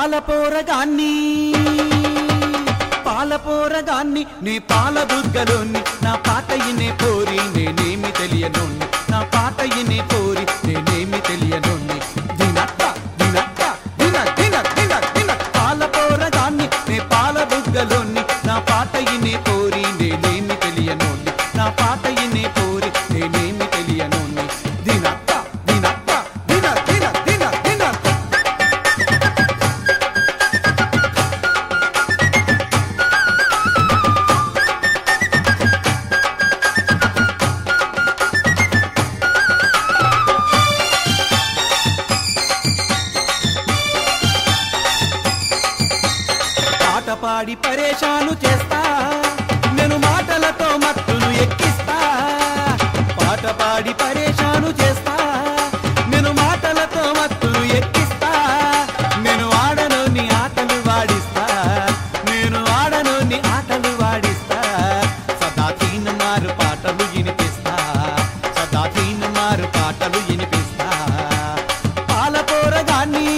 పాలపోరగాన్ని పాలపోరగాన్ని నీ పాల బుగ్గలోని నా పాట ఇనే కోరి నేనేమి తెలియనోన్ని నా పాట ఇనే కోరి నేనేమి తెలియనోన్ని దినక్క దినక్క దిన దిన దిన దిన పాలపోరగాన్ని నీ పాల బుగ్గలోని నా పాట ఇనే కోరి నేనేమి తెలియనోన్ని నా పాట ఇనే కోరి నేనేమి తెలియనోన్ని దినక్క దినక్క దిన దిన దిన దిన పాట పాడి పరేషాను చేస్తా నేను మాటలతో మత్తులు ఎక్కిస్తా పాట పాడి పరేషాను చేస్తా నేను మాటలతో మత్తులు ఎక్కిస్తా నేను ఆడనోని ఆటలు వాడిస్తా నేను ఆడనోని ఆటలు వాడిస్తా సదా తీన మారు పాటలు వినిపిస్తా సదా తీన మారు పాటలు వినిపిస్తా పాలపోరగాన్ని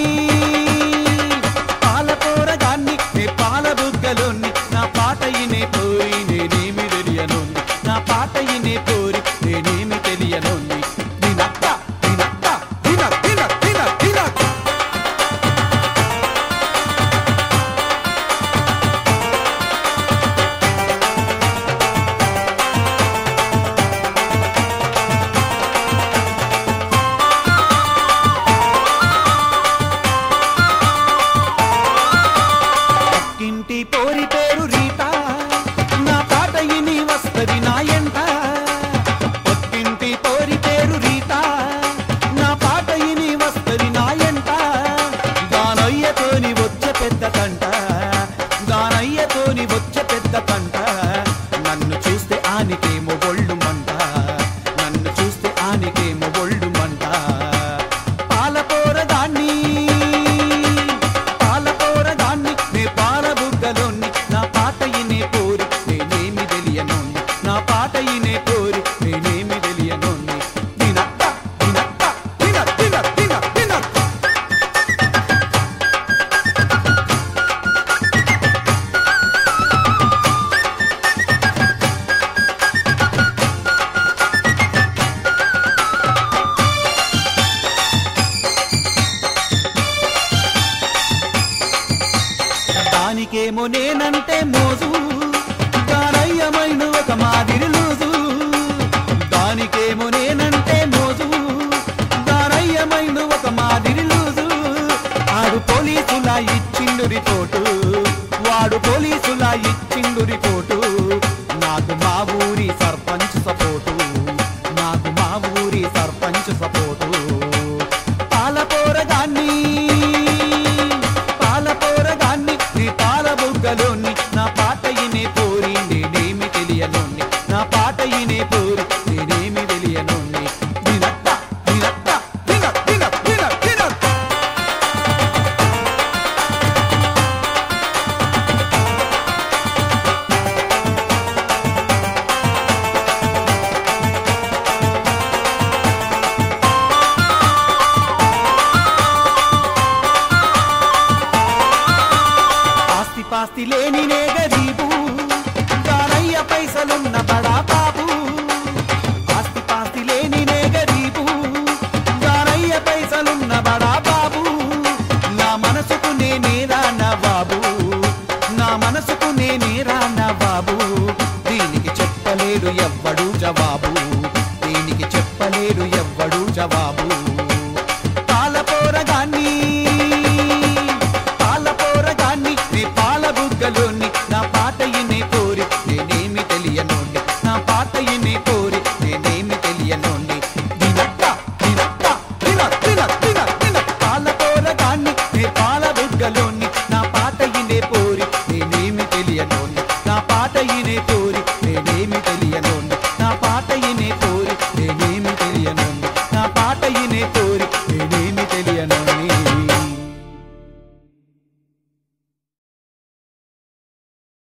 పాలపోరగాన్ని నీ పాల బుగ్గలోని నా పాట ఇనే పోయి నేనేమి తెలియనోంది నా పాట ఇనే పోరి నేనేమి తెలియనోంది దినక్క దినక్క దిన దిన దిన దిన పక్కింటి పోరి పేరు రీత నా పాట ఇని వస్తది నా ఎంట పక్కింటి పోరి పేరు రీత నా పాట ఇని వస్తది నా ఎంట దానయ్యతోని వచ్చే పెద్ద కంట దానయ్యతోని వచ్చే పెద్ద కంట నన్ను చూస్తే ఆనికేమో ఒళ్ళు మంట నన్ను చూస్తే ఆనికేమో ఒళ్ళు మంట పాలపోరదాన్ని పాలపోరదాన్ని నే పాల బుగ్గలోని నా పాట ఇనే కోరి నేనేమి తెలియనోన్ని నా పాట ఇనే కోరి నేనేమి తెలియనోన్ని దినక్క దినక్క దిన దిన దిన దిన దానికేమో నేనంటే మోజు దానయ్యమైన ఒక మాదిరి లూజు దానికేమో నేనంటే మోజు దానయ్యమైన ఒక మాదిరి లూజు ఆడు పోలీసులా ఇచ్చిండు రిపోర్టు వాడు పోలీసులా ఇచ్చిండు రిపోర్టు నాకు మా ఊరి సర్పంచ్ సపోర్టు నాకు మా ఊరి సర్పంచ్ సపోర్టు పాలపోరగాన్ని పాలపోరగాన్ని నీ పాల బుగ్గలోని నా పాట ఇనే పోరి నేనేమి తెలియనోన్ని నా పాట ఇనే పోరి నేనేమి తెలియనోన్ని దినక్క దినక్క దిన దిన దిన దిన ఆస్తి పాస్తి లేని నే గరీబు దానయ్య పైసలున్న బడా బాబు ఆస్తి పాస్తి లేని నే గరీబు దానయ్య పైసలున్న బడా బాబు నా మనసుకు నేనే రానా బాబు నా మనసుకు నేనే రానా బాబు దీనికి చెప్పలేడు ఎవ్వడు జవాబు దీనికి చెప్పలేడు ఎవ్వడు జవాబు